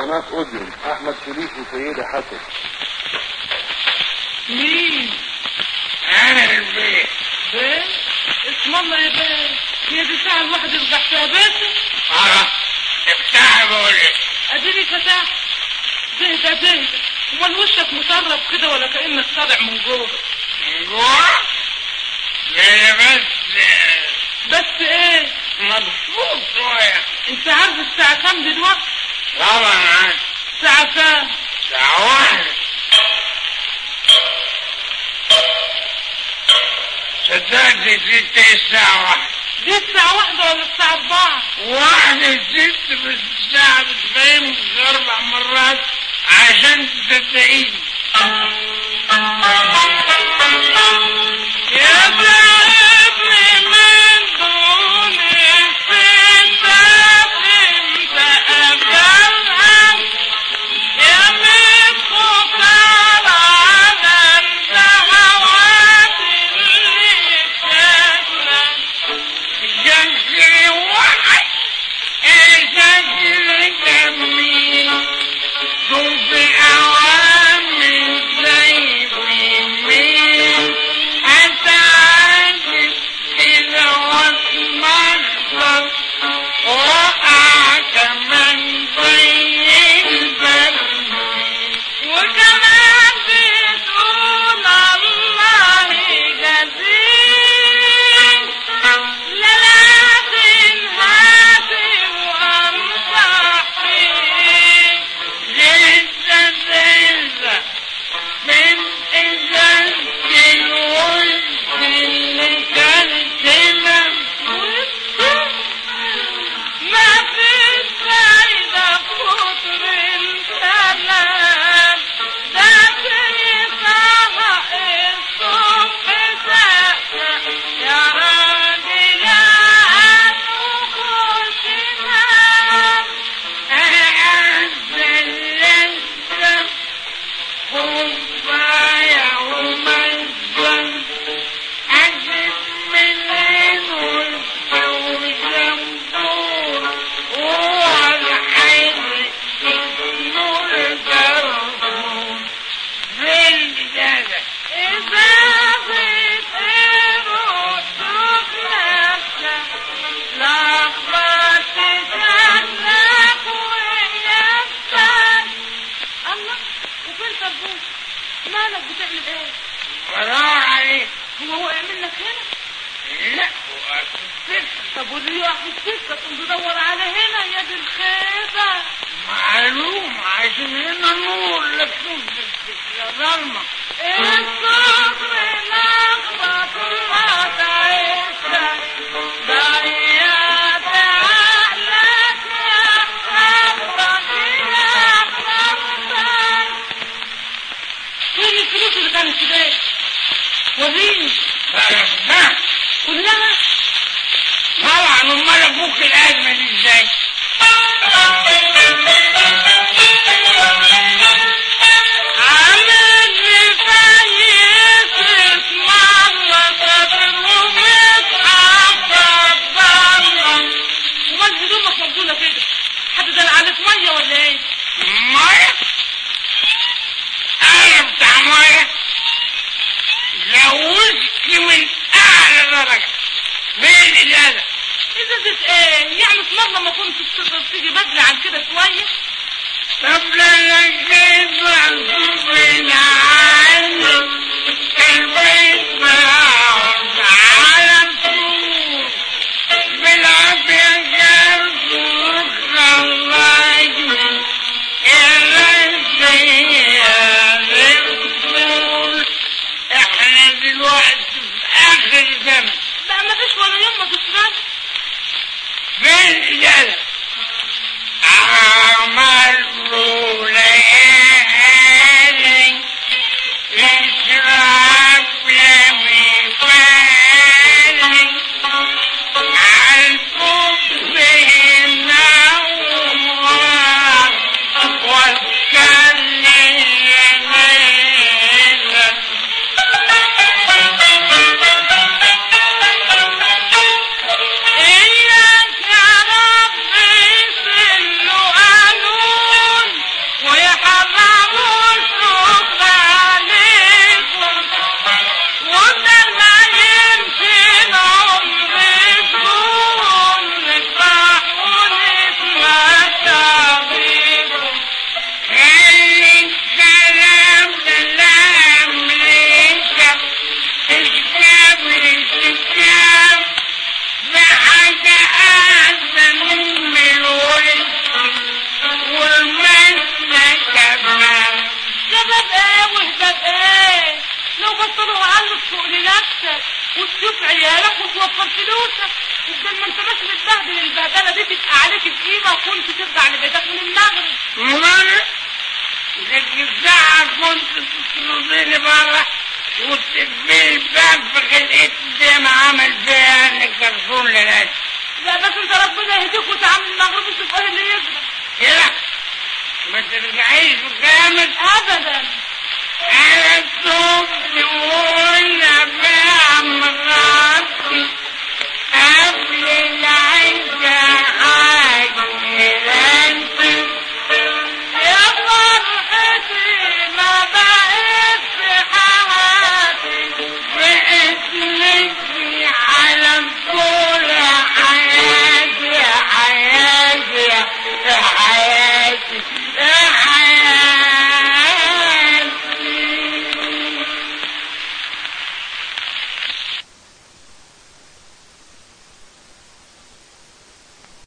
قناة اوديون احمد شريف وسيدة حسن مين؟ انا البيت بيه؟ اسم الله يا بيه هي دي الساعة الواحد يرجع فيها بيته خلاص افتحي بقول لك اديني فتاة زهدة زهدة امال وشك مطرب كده ولا كأنك طالع من جوه من جوه ليه بس بس ايه مبسوط شوية انت عارف الساعة كام دلوقتي طبعا عارف الساعة كام ساعة واحدة صدقتي ست الساعة واحدة دي الساعة واحدة ولا الساعة اربعة واحدة ست بس الساعة بتفهمك أربع مرات عشان تصدقيني يا تعبني من دون الستات انت ابدالها يا متخطر على الشهوات اللي شكلك شكل واحد شكل جميل دول في أوامر زي مين أتعجب إذا وصل أخضر وقع كمان زي البرميل وكمان بتقول الله جزيل لا لكن هاتي وامسح فيك لسه لسه من إذا الوجه اللي كان كده ما في فايدة كتر الكلام ده تريقها الصبح ساعة يا راجل يا وخش نام أعز اللذة خفايا ومزن أجد من الوجه وجنبور والحير اسمه الجرسون في الجنة إذا بتقروا شوف نفسك لخبطت شكلك ويبسك الله وفين طربوش مالك بتعمل ايه بدور عليه هو وقع منك هنا لا هو في السكة طب واللي يقع في السكة تقوم تدور على هنا يا دي الخيبة معلوم عشان هنا نور لكن في السكة ظلمة الصبر لخبط الله تعيشك ضيعت عقلك يا حبك يا حبك فين الفلوس اللي كانت في بيت وريني فرحنا كلها طبعا امال ابوك الاجمل ازاي عامل لي فايس اسم الله صابر ومتحفظ بالله امال هدومك مبدولة كده حد دل عليك مية ولا ايه؟ ميه انا بتاع ميه زوجت من اعلى درجة مين الاجازة اذا زيت ايه؟ يعني في مرة ما كنت تقدر تيجي بدري عن كده شوية؟ طب لما جيت مغصوبين عني البيت بقعد على طول بالعافية جابوا خرجني إلى الرسول احنا دلوقتي في آخر زمن لا ما فيش ولا يوم ما تشرب فين الإجازة؟ عملوا ليالي بايه واهدى بايه لو بطلوا عنه تسوق لنفسك وتشوف عيالك وتوفر فلوسك وبدل ما انت ماشي متبهدل البهدله دي تبقى عليك القيمه وكنت ترجع لبيتك من المغرب مغرب لك الساعة كنت تطرديني برا وتقفلي الباب في خلقتي زي ما عمل فيها انك كرسون للأسف لا بس انت ربنا يهديك وتعامل المغرب وتشوف ايه اللي يجرى كده ما ترجعيش بكامل ابدا على الصبح وقلنا بقى مرات